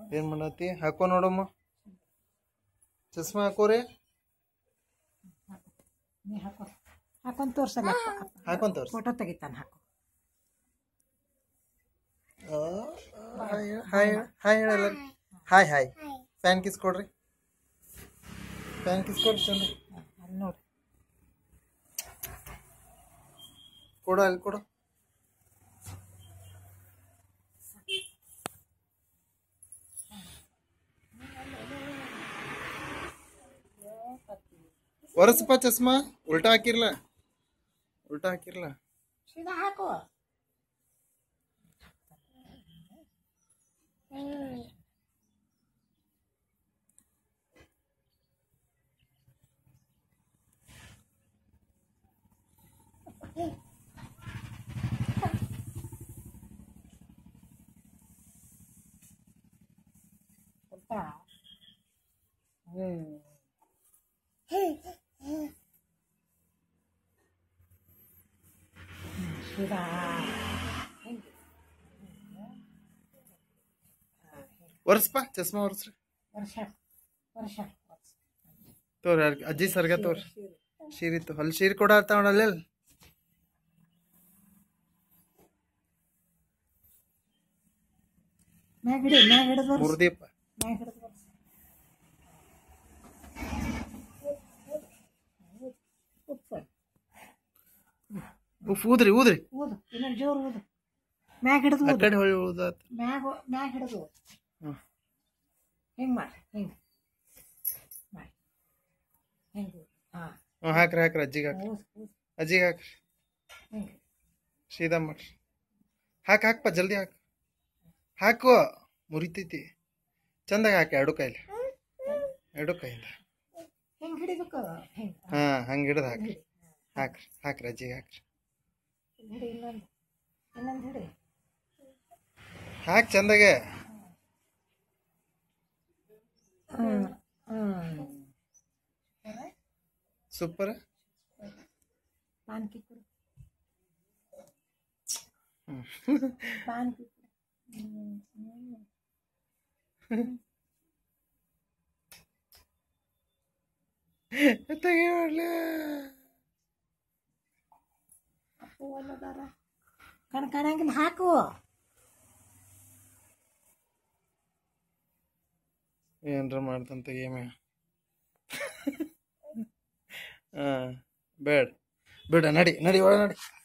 ಏನ್ ಮಾಡತ್ತಿ ಹಾಕೋ ನೋಡಮ್ಮ ಚಸ್ಮಾ ಹಾಕೋರಿ ನೀ ಹಾಕೋ ಹಾಕೊಂಡ್ ತೋರ್ಸಲ್ಲ ಹಾಕೊಂತ ತೋರ್ಸಿ ಫೋಟೋ ತೆಗಿತಾನೆ ಹಾಕೋ ಹಾಯ್ ಹಾಯ್ ಹಾಯ್ ಹೇಳಲ್ಲ ಹಾಯ್ ಹಾಯ್ ಫ್ಯಾನ್ ಕಿಸ್ ಕೊಡ್ರಿ ಫ್ಯಾನ್ ಕಿಸ್ ಕೊಡ್ರಿ ಚಂದ ಅಲ್ಲಿ ನೋಡಿ ಕೊಡು ಅಲ್ಲಿ ಕೊಡು ಒರೆಸಪ್ಪ ಚಸ್ಮಾ ಉಲ್ಟಾ ಹಾಕಿರ್ಲ ಉಲ್ಟಾ ಹಾಕಿರ್ಲ ಸೀದಾ ಹಾಕೋ ಉಲ್ಟಾ ಹ್ಮ್ ಸೀದಾ ಹಿಂಗೆ ಒರೆಸಪ್ಪ ಚಸ್ಮಾ ಒರೆಸ್ರಿ ವರ್ಷ ವರ್ಷ ವರ್ಷ ತೋರಿ ಯಾರ್- ಅಜ್ಜಿ ಸರ್ಗ ತೋರಿ ಶೀರಿತ್ತು ಅಲ್ಲಿ ಶೀರಿ ಕೊಡ ನೋಡಲ್ಲ ಮ್ಯಾಗ ಹಿಡಿ ಮ್ಯಾಗ ಹಿಡಿದು ಬರ್ಸ್. ಮುರ್ದೀಪ ಮ್ಯಾಗ ಹಿಡಿದು ಬರ್ಸ್. ಉಪ್ಪು ಉಫ್ ಊದ್ರಿ ಊದ್ರಿ ಊದು ಇನ್ನೊಂದು ಜೋರು ಊದು ಮ್ಯಾಗ ಹಿಡಿದು ಆ ಊದು ಕಡೆ ಹೊಳಿ ಊದಾತ ಮ್ಯಾಗ ಮ್ಯಾಗ ಹಿಡಿದು ಹ್ಮ್. ಹಿಂಗೆ ಮಾಡಿ ಹಿಂಗೆ ಮಾಡಿ ಹಿಂಗೆ ಹಾಂ ಹ್ಞೂ ಹಾಕ್ರಿ ಹಾಕ್ರಿ ಅಜ್ಜಿಗೆ ಹಾಕ್ರಿ ಊದು ಊದು ಅಜ್ಜಿಗೆ ಹಾಕ್ರಿ ಹಿಂಗೆ ಸೀದಾ ಮಾಡ್ರಿ ಹಾಕ್ ಹಾಕ್ಪ ಜಲ್ದಿ ಹಾಕ್ ಹಾಕು ಮುರಿತೈತಿ ಚಂದಾಗ ಹಾಕಿ ಎರಡು ಕೈಲಿ ಎರಡು ಕೈಯಿಂದ ಹಿಂಗೆ ಹಿಡಿಬೇಕು ಹಿಂಗೆ ಹಾ ಹಂಗೆ ಹಿಡ್ದು ಹಾಕ್ರಿ ಹಾಕ್ರಿ ಹಾಕ್ರಿ ಅಜ್ಜಿಗೆ ಹಾಕ್ರಿ ಹಿಡಿ ಇನ್ನೊಂದು ಇನ್ನೊಂದು ಹಿಡಿ ಹಾಕ್ ಚಂದಾಗೆ ಹ್ಞೂ ಹ್ಞೂ ಸೂಪರ್ ಪಾನ್ಕಿ ಕೊಡು ಹ್ಮ್. ಪಾನ್ಕಿ ಕೊಡು ಹ್ಮ್, ಹ್ಮ್. ತೆಗಿ ಮಾಡ್ಲಿ ಅಪ್ಪು ಒಲ್ಲದಾರ ಕಣ್ ಕಾಣಂಗಿಲ್ಲ ಹಾಕು ಏನ್ರ ಮಾಡ್ತಂತ ಗೇಮೆ ಹಾ ಬೇಡ ಬೇಡ ನಡಿ ನಡಿ ಒಳ ನಡಿ